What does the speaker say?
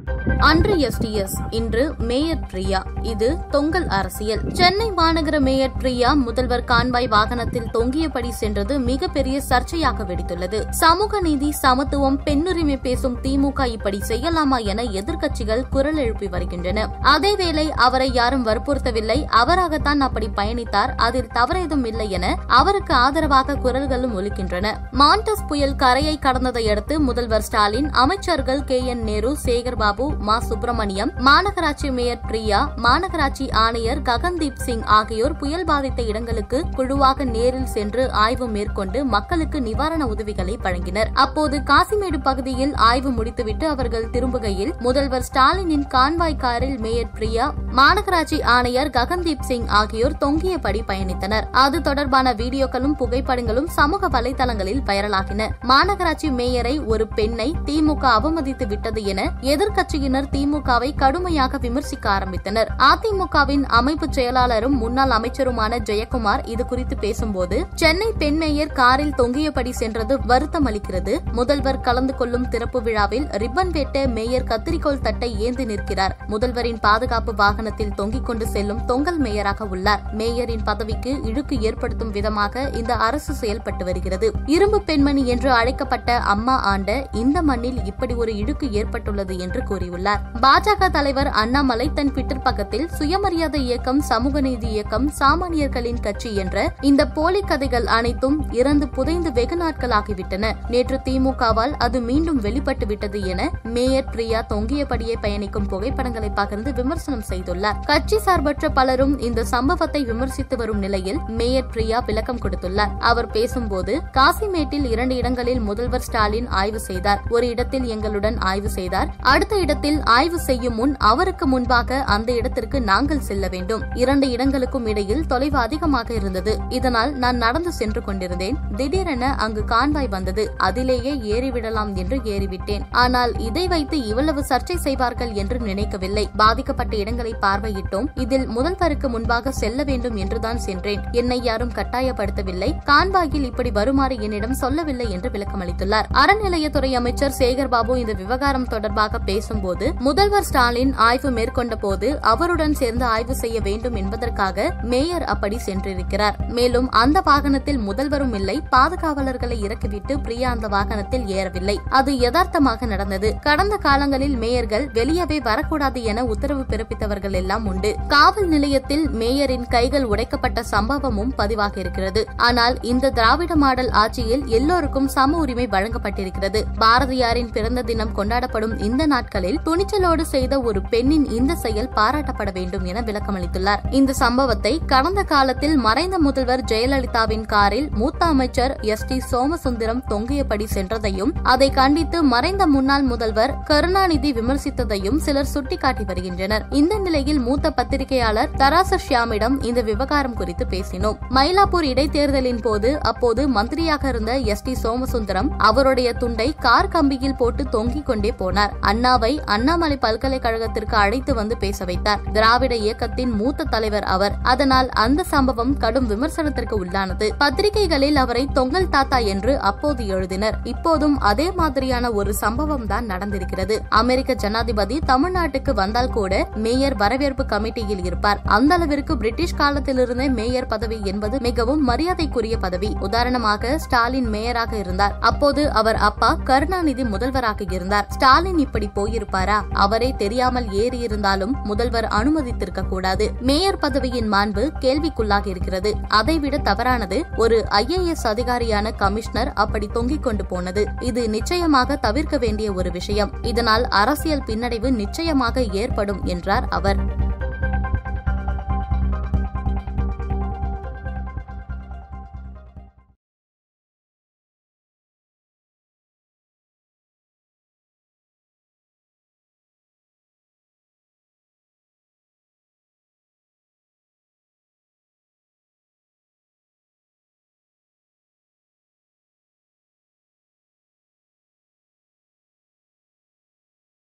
அன்று எஸ்டிஎஸ் இன்று மேயர் பிரியா இது தொங்கல் அரசியல் சென்னை மாநகர மேயர் பிரியா முதல்வர் கான்வாய் வாகனத்தில் தொங்கியபடி சென்றது மிகப்பெரிய சர்ச்சையாக வெடித்துள்ளது சமூக நீதி சமத்துவம் பெண்ணுரிமை பேசும் திமுக இப்படி செய்யலாமா என எதிர்க்கட்சிகள் குரல் எழுப்பி வருகின்றன அதேவேளை அவரை யாரும் வற்புறுத்தவில்லை அவராகத்தான் அப்படி பயணித்தார் அதில் தவறேதும் இல்லை என அவருக்கு ஆதரவாக குரல்களும் ஒலிக்கின்றன மாண்டஸ் புயல் கரையை கடந்ததை அடுத்து முதல்வர் ஸ்டாலின் அமைச்சர்கள் கே என் நேரு சேகர்பாபு மா சுப்பிரமணியம் மாநகராட்சி மேயர் பிரியா மாநகராட்சி ஆணையர் ககன்தீப் சிங் ஆகியோர் புயல் பாதித்த இடங்களுக்கு குழுவாக நேரில் சென்று ஆய்வு மேற்கொண்டு மக்களுக்கு நிவாரண உதவிகளை வழங்கினர் அப்போது காசிமேடு பகுதியில் ஆய்வு முடித்துவிட்டு அவர்கள் திரும்புகையில் முதல்வர் ஸ்டாலினின் கான்வாய் காரில் மேயர் பிரியா மாநகராட்சி ஆணையர் ககன்தீப் சிங் ஆகியோர் தொங்கியபடி பயணித்தனர் அது தொடர்பான வீடியோக்களும் புகைப்படங்களும் சமூக வலைதளங்களில் வைரலாகின மாநகராட்சி மேயரை ஒரு பெண்ணை திமுக அவமதித்து விட்டது என எதிர்க்கட்சியினர் திமுகவை கடுமையாக விமர்சிக்க ஆரம்பித்தனர் அதிமுகவின் அமைப்பு செயலாளரும் முன்னாள் அமைச்சருமான ஜெயக்குமார் இது குறித்து பேசும்போது சென்னை பெண் மேயர் காரில் தொங்கியபடி சென்றது வருத்தம் அளிக்கிறது முதல்வர் கலந்து கொள்ளும் திறப்பு விழாவில் ரிப்பன் வெட்ட மேயர் கத்திரிக்கோள் தட்டை ஏந்தி நிற்கிறார் முதல்வரின் பாதுகாப்பு வாகனத்தில் தொங்கிக் கொண்டு செல்லும் தொங்கல் மேயராக உள்ளார் மேயரின் பதவிக்கு இழுக்கு ஏற்படுத்தும் விதமாக இந்த அரசு செயல்பட்டு வருகிறது இரும்பு பெண்மணி என்று அழைக்கப்பட்ட அம்மா ஆண்ட இந்த மண்ணில் இப்படி ஒரு இழுக்கு ஏற்பட்டுள்ளது என்று கூறியுள்ளார் பாஜக தலைவர் அண்ணாமலை தன் ட்விட்டர் பக்கத்தில் சுயமரியாதை இயக்கம் சமூக நீதி இயக்கம் சாமானியர்களின் கட்சி என்ற இந்த போலி கதைகள் அனைத்தும் இறந்து புதைந்து வெகு நாட்கள் ஆகிவிட்டன நேற்று திமுகவால் அது மீண்டும் வெளிப்பட்டு விட்டது என மேயர் பிரியா தொங்கியபடியே பயணிக்கும் புகைப்படங்களை பகிர்ந்து விமர்சனம் செய்துள்ளார் கட்சி சார்பற்ற பலரும் இந்த சம்பவத்தை விமர்சித்து வரும் நிலையில் மேயர் பிரியா விளக்கம் கொடுத்துள்ளார் அவர் பேசும்போது காசிமேட்டில் இரண்டு இடங்களில் முதல்வர் ஸ்டாலின் ஆய்வு செய்தார் ஒரு இடத்தில் எங்களுடன் ஆய்வு செய்தார் அடுத்த இடத்தில் ஆய்வு செய்யும் முன் அவருக்கு முன்பாக அந்த இடத்திற்கு நாங்கள் செல்ல வேண்டும் இரண்டு இடங்களுக்கும் இடையில் தொலைவு அதிகமாக இருந்தது இதனால் நான் நடந்து சென்று கொண்டிருந்தேன் திடீரென அங்கு கான்வாய் வந்தது அதிலேயே ஏறிவிடலாம் என்று ஏறிவிட்டேன் ஆனால் இதை வைத்து இவ்வளவு சர்ச்சை செய்வார்கள் என்று நினைக்கவில்லை பாதிக்கப்பட்ட இடங்களை பார்வையிட்டோம் இதில் முதல்வருக்கு முன்பாக செல்ல வேண்டும் என்றுதான் சென்றேன் என்னை யாரும் கட்டாயப்படுத்தவில்லை கான்வாயில் இப்படி வருமாறு என்னிடம் சொல்லவில்லை என்று விளக்கமளித்துள்ளார் அறநிலையத்துறை அமைச்சர் சேகர்பாபு இந்த விவகாரம் தொடர்பாக பேசும்போது முதல்வர் ஸ்டாலின் ஆய்வு மேற்கொண்ட போது அவருடன் சேர்ந்து ஆய்வு செய்ய வேண்டும் என்பதற்காக மேயர் அப்படி சென்றிருக்கிறார் மேலும் அந்த வாகனத்தில் முதல்வரும் இல்லை பாதுகாவலர்களை இறக்கிவிட்டு பிரியா அந்த வாகனத்தில் ஏறவில்லை அது யதார்த்தமாக நடந்தது கடந்த காலங்களில் மேயர்கள் வெளியவே வரக்கூடாது என உத்தரவு பிறப்பித்தவர்கள் எல்லாம் உண்டு காவல் நிலையத்தில் மேயரின் கைகள் உடைக்கப்பட்ட சம்பவமும் பதிவாக இருக்கிறது ஆனால் இந்த திராவிட மாடல் ஆட்சியில் எல்லோருக்கும் சம உரிமை வழங்கப்பட்டிருக்கிறது பாரதியாரின் பிறந்த தினம் கொண்டாடப்படும் இந்த நாட்களில் துணிச்சலோடு செய்த ஒரு பெண்ணின் இந்த செயல் பாராட்டப்பட வேண்டும் என விளக்கமளித்துள்ளார் இந்த சம்பவத்தை கடந்த காலத்தில் மறைந்த முதல்வர் ஜெயலலிதாவின் காரில் மூத்த அமைச்சர் எஸ் டி சோமசுந்தரம் தொங்கியபடி சென்றதையும் அதை கண்டித்து மறைந்த முன்னாள் முதல்வர் கருணாநிதி விமர்சித்ததையும் சிலர் சுட்டிக்காட்டி வருகின்றனர் இந்த நிலையில் மூத்த பத்திரிகையாளர் தராச ஷியாமிடம் இந்த விவகாரம் குறித்து பேசினோம் மயிலாப்பூர் இடைத்தேர்தலின் போது அப்போது மந்திரியாக இருந்த எஸ் டி சோமசுந்தரம் அவருடைய துண்டை கார் கம்பியில் போட்டு தொங்கிக் கொண்டே போனார் அண்ணாவை அண்ணாமலை பல்கலைக்கழகத்திற்கு அழைத்து வந்து பேச வைத்தார் திராவிட இயக்கத்தின் மூத்த தலைவர் அவர் அதனால் அந்த சம்பவம் கடும் விமர்சனத்திற்கு உள்ளானது பத்திரிகைகளில் அவரை தொங்கல் தாத்தா என்று அப்போது எழுதினர் இப்போதும் அதே மாதிரியான ஒரு சம்பவம் தான் நடந்திருக்கிறது அமெரிக்க ஜனாதிபதி தமிழ்நாட்டுக்கு வந்தால் கூட மேயர் வரவேற்பு கமிட்டியில் இருப்பார் அந்த அளவிற்கு பிரிட்டிஷ் காலத்திலிருந்தே மேயர் பதவி என்பது மிகவும் மரியாதைக்குரிய பதவி உதாரணமாக ஸ்டாலின் மேயராக இருந்தார் அப்போது அவர் அப்பா கருணாநிதி முதல்வராக இருந்தார் ஸ்டாலின் இப்படி போயிருப்பாரா அவரே தெரியாமல் ஏறி இருந்தாலும் முதல்வர் அனுமதித்திருக்க கூடாது மேயர் பதவியின் மாண்பு கேள்விக்குள்ளாகி இருக்கிறது அதைவிட தவறானது ஒரு ஐஏஎஸ் அதிகாரியான கமிஷனர் அப்படி தொங்கிக் கொண்டு போனது இது நிச்சயமாக தவிர்க்க வேண்டிய ஒரு விஷயம் இதனால் அரசியல் பின்னடைவு நிச்சயமாக ஏற்படும் என்றார் அவர்